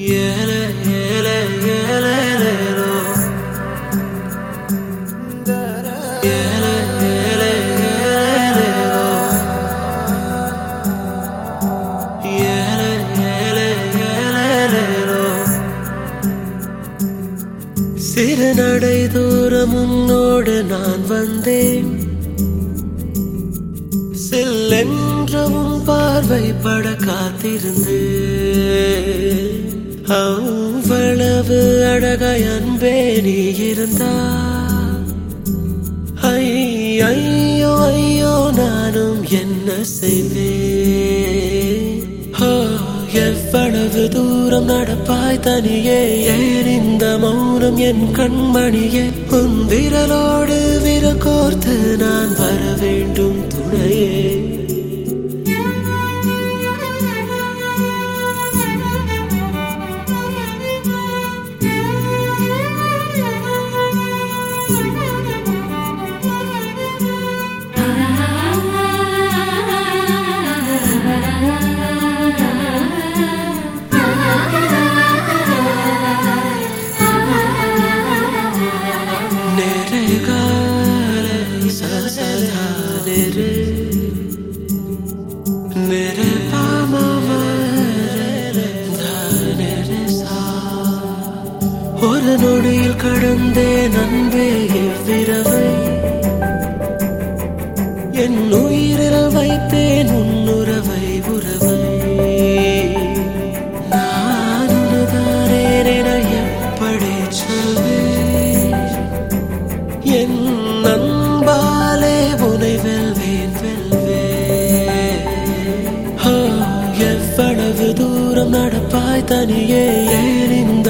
ஏலே ஏலே ஏலேலேலோ. ஏலே ஏலே ஏலேலேலோ. ஏலே ஏலே ஏலேலேலோ. சிறு நடை தூரம் உன்னோடு நான் வந்தேன் செல்லென்றவும் பார்வை பட காத்திருந்து அவ்வளவு அழகாய் அன்பே நீ இருந்தா ஐ ஐயோ ஐயோ நானும் என்ன செய்வேன் ஆ, எவ்வளவு தூரம் நடப்பாய் தனியே ஏன் இந்த மௌனம் என் கண்மணியே உன் விரலோடு விரல் கோர்த்து நான் வர வேண்டும் துணையே நேரே காலே சசதா நேரே நேரே பாமா நேரே சா ஒரு நொடியில் கடந்தேன் அன்பே இவ்விரவை என் உயிரில் வைத்தேன் உன்னுறவை உறவை நான் உனதானே என எப்படி சொல்வேன் என் அன்பாலே உனை வெல்வேன் வெல்வேன் ஆ, எவ்வளவு தூரம் நடப்பாய் தனியே ஏன் இந்த